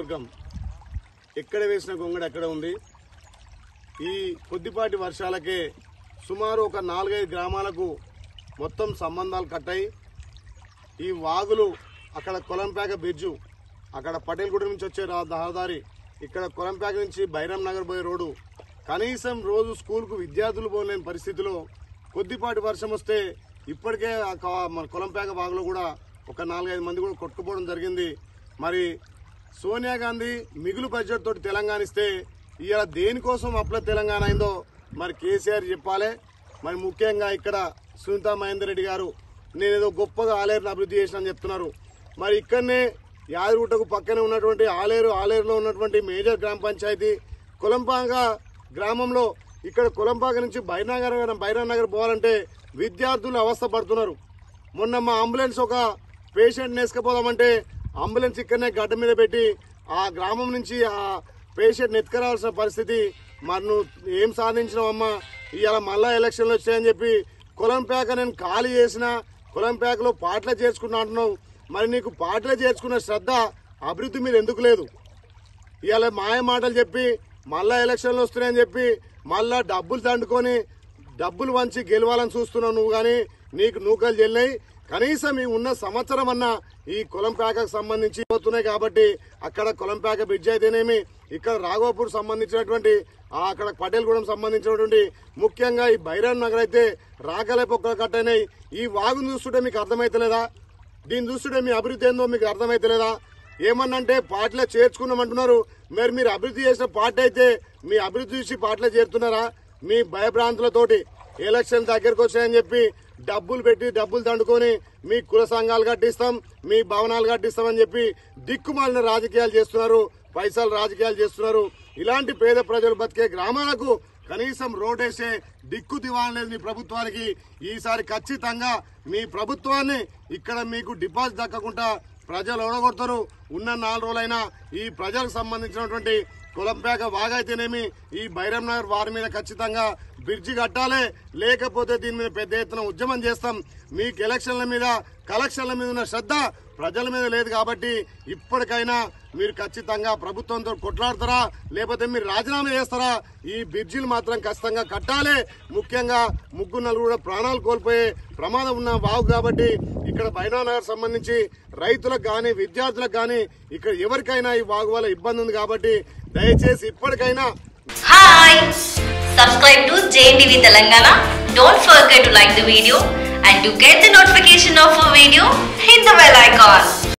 నియోజకవర్గం ఎక్కడ వేసిన గొంగడ ఎక్కడ ఉంది ఈ కొద్దిపాటి వర్షాలకే సుమారు ఒక నాలుగైదు గ్రామాలకు మొత్తం సంబంధాలు కట్టాయి ఈ వాగులు అక్కడ కొలంపేక బ్రిడ్జు అక్కడ పటేల్గూడ నుంచి వచ్చే రా- రహదారి ఇక్కడ కొలంపేక నుంచి బైరం నగర్ పోయే రోడ్డు కనీసం రోజు స్కూల్కు విద్యార్థులు పోలేని పరిస్థితిలో కొద్దిపాటి వర్షం వస్తే ఇప్పటికే ఆ క- మన కొలంపేక వాగులో కూడా ఒక నాలుగైదు మంది కూడా కొట్టుకుపోవడం జరిగింది మరి సోనియా గాంధీ మిగులు బడ్జెట్ తోటి తెలంగాణ ఇస్తే ఇవాళ దేనికోసం అప్ల తెలంగాణ అయిందో మరి కేసీఆర్ చెప్పాలి మరి ముఖ్యంగా ఇక్కడ సునీతా మహేందర్ రెడ్డి గారు నేనేదో గొప్పగా ఆలేరుని అభివృద్ధి చేసిన అని చెప్తున్నారు మరి ఇక్కడనే యాదగిరిగుట్టకు పక్కనే ఉన్నటువంటి ఆలేరు ఆలేరులో ఉన్నటువంటి మేజర్ గ్రామ పంచాయతీ కొలంపాక గ్రామంలో ఇక్కడ కొలంపాక నుంచి బైరానగర్ బైరానగర్ పోవాలంటే విద్యార్థులు అవస్థ పడుతున్నారు మొన్న మా అంబులెన్స్ ఒక పేషెంట్ నేసుకపోదామంటే అంబులెన్స్ ఇక్కడనే గడ్డ మీద పెట్టి ఆ గ్రామం నుంచి ఆ పేషెంట్ ఎత్తుకురావాల్సిన పరిస్థితి మరి నువ్వు ఏం సాధించినావమ్మా ఇవాళ మళ్ళా ఎలక్షన్లు వచ్చాయని చెప్పి కులంపేక నేను ఖాళీ చేసిన కులంపేకలో పాటలు చేర్చుకున్నా అంటున్నావు మరి నీకు పాటలు చేర్చుకున్న శ్రద్ధ అభివృద్ధి మీద ఎందుకు లేదు ఇవాళ మాయ మాటలు చెప్పి మళ్ళా ఎలక్షన్లు వస్తున్నాయని చెప్పి మళ్ళా డబ్బులు దండుకొని డబ్బులు వంచి గెలవాలని చూస్తున్నావు నువ్వు కానీ నీకు నూకలు చెల్లినాయి కనీసం ఈ ఉన్న సంవత్సరం అన్న ఈ కొలంపేకకు సంబంధించి పోతున్నాయి కాబట్టి అక్కడ కొలంపేక బ్రిడ్జ్ అయితేనేమి ఇక్కడ రాఘోపూర్ సంబంధించినటువంటి ఆ అక్కడ పటేల్గూడెం సంబంధించినటువంటి ముఖ్యంగా ఈ బైరాన్ నగర్ అయితే రాకలే పొక్కలు కట్టయినాయి ఈ వాగును చూస్తుంటే మీకు అర్థమైతలేదా దీన్ని చూస్తుంటే మీ అభివృద్ధి ఏందో మీకు అర్థమైతలేదా ఏమన్నంటే పార్టీలో చేర్చుకున్నామంటున్నారు మరి మీరు అభివృద్ధి చేసిన పార్టీ అయితే మీ అభివృద్ధి చూసి పార్టీలో చేరుతున్నారా మీ భయభ్రాంతులతోటి ఎలక్షన్ దగ్గరకు వచ్చాయని చెప్పి డబ్బులు పెట్టి డబ్బులు దండుకొని మీ కుల సంఘాలు కట్టిస్తాం మీ భవనాలు కట్టిస్తామని చెప్పి దిక్కుమాలిన రాజకీయాలు చేస్తున్నారు పైసలు రాజకీయాలు చేస్తున్నారు ఇలాంటి పేద ప్రజలు బతికే గ్రామాలకు కనీసం రోడ్డేసే దిక్కు దివాలేదు మీ ప్రభుత్వానికి ఈసారి ఖచ్చితంగా మీ ప్రభుత్వాన్ని ఇక్కడ మీకు డిపాజిట్ దక్కకుండా ప్రజలు ఓడగొడతారు ఉన్న నాలుగు రోజులైనా ఈ ప్రజలకు సంబంధించినటువంటి కులంపేక వాగైతేనేమి ఈ బైరం నగర్ వారి మీద ఖచ్చితంగా బ్రిడ్జి కట్టాలి లేకపోతే దీని మీద పెద్ద ఎత్తున ఉద్యమం చేస్తాం మీకు ఎలక్షన్ల మీద కలెక్షన్ల మీద ఉన్న శ్రద్ధ ప్రజల మీద లేదు కాబట్టి ఇప్పటికైనా మీరు ఖచ్చితంగా ప్రభుత్వంతో కొట్లాడతారా లేకపోతే మీరు రాజీనామా చేస్తారా ఈ బ్రిడ్జిలు మాత్రం ఖచ్చితంగా కట్టాలి ముఖ్యంగా ముగ్గురు నలుగురు కూడా ప్రాణాలు కోల్పోయే ప్రమాదం ఉన్న వాగు కాబట్టి ఇక్కడ బైనానగర్ సంబంధించి రైతులకు కానీ విద్యార్థులకు కానీ ఇక్కడ ఎవరికైనా ఈ వాగు వల్ల ఇబ్బంది ఉంది కాబట్టి దయచేసి ఇప్పటికైనా Hi! Subscribe to JNTV Telangana. Don't forget to like the video and to get the notification of a video, hit the bell icon.